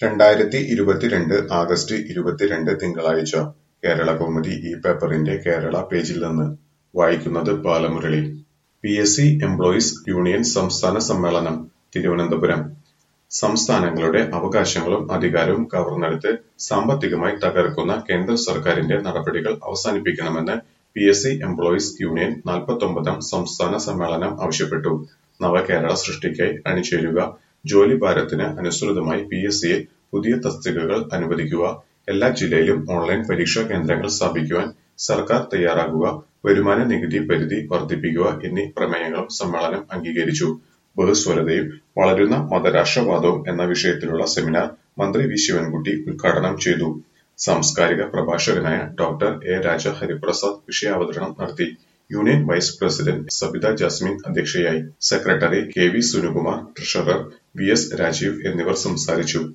രണ്ടായിരത്തി ഇരുപത്തിരണ്ട് ആഗസ്റ്റ് ഇരുപത്തിരണ്ട് തിങ്കളാഴ്ച കേരളകൗമുദി ഈ പേപ്പറിന്റെ കേരള പേജിൽ നിന്ന് വായിക്കുന്നത് Balamurali. P S C employees union സംസ്ഥാന സമ്മേളനം തിരുവനന്തപുരം സംസ്ഥാനങ്ങളുടെ അവകാശങ്ങളും അധികാരവും കവർന്നെടുത്ത് സാമ്പത്തികമായി തകർക്കുന്ന കേന്ദ്ര സർക്കാരിന്റെ നടപടികൾ അവസാനിപ്പിക്കണമെന്ന് P S C employees union നാൽപ്പത്തൊമ്പതാം സംസ്ഥാന സമ്മേളനം ആവശ്യപ്പെട്ടു. നവകേരള സൃഷ്ടിക്കായി അണിചേരുക, ജോലിഭാരത്തിന് അനുസൃതമായി പി എസ് സിയിൽ പുതിയ തസ്തികകൾ അനുവദിക്കുക, എല്ലാ ജില്ലയിലും ഓൺലൈൻ പരീക്ഷാ കേന്ദ്രങ്ങൾ സ്ഥാപിക്കുവാൻ സർക്കാർ തയ്യാറാകുക, വരുമാന നികുതി പരിധി വർധിപ്പിക്കുക എന്നീ പ്രമേയങ്ങളും സമ്മേളനം അംഗീകരിച്ചു. ബഹുസ്വരതയും വളരുന്ന മതരാഷ്ട്രവാദവും എന്ന വിഷയത്തിലുള്ള സെമിനാർ മന്ത്രി വി ശിവൻകുട്ടി ഉദ്ഘാടനം ചെയ്തു. സാംസ്കാരിക പ്രഭാഷകനായ ഡോക്ടർ എ രാജ ഹരിപ്രസാദ് വിഷയാവതരണം നടത്തി. Union vice president Sabitha Jasmine അധ്യക്ഷയായി. Secretary K V Sunilkumar, treasurer V S Rajeev എന്നിവർ സംസാരിച്ചു.